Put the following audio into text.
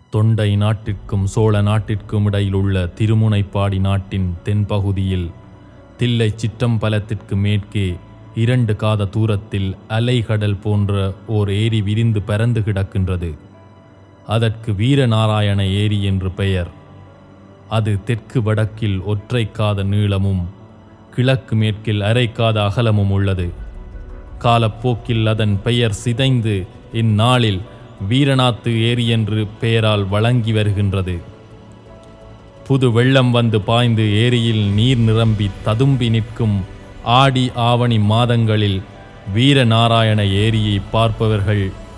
தொண்டை நாட்டிற்கும் சோழ நாட்டிற்கும் இடையிலுள்ள திருமுனைப்பாடி நாட்டின் தென்பகுதியில் தில்லை சிற்றம்பலத்திற்கு மேற்கே இரண்டு காத தூரத்தில் அலைகடல் போன்ற ஓர் ஏரி விரிந்து பரந்து கிடக்கின்றது அதற்கு வீரநாராயண ஏரி என்று பெயர் அது தெற்கு வடக்கில் ஒற்றை காத நீளமும் கிழக்கு மேற்கில் அரை காத அகலமும் உள்ளது காலப்போக்கில் அதன் பெயர் சிதைந்து இந்நாளில் வீரநாத்து ஏரி என்று பெயரால் வழங்கி வருகின்றது புது வெள்ளம் வந்து பாய்ந்து ஏரியில் நீர் நிரம்பி ததும்பி நிற்கும் ஆடி ஆவணி மாதங்களில் வீரநாராயண ஏரியை பார்ப்பவர்கள்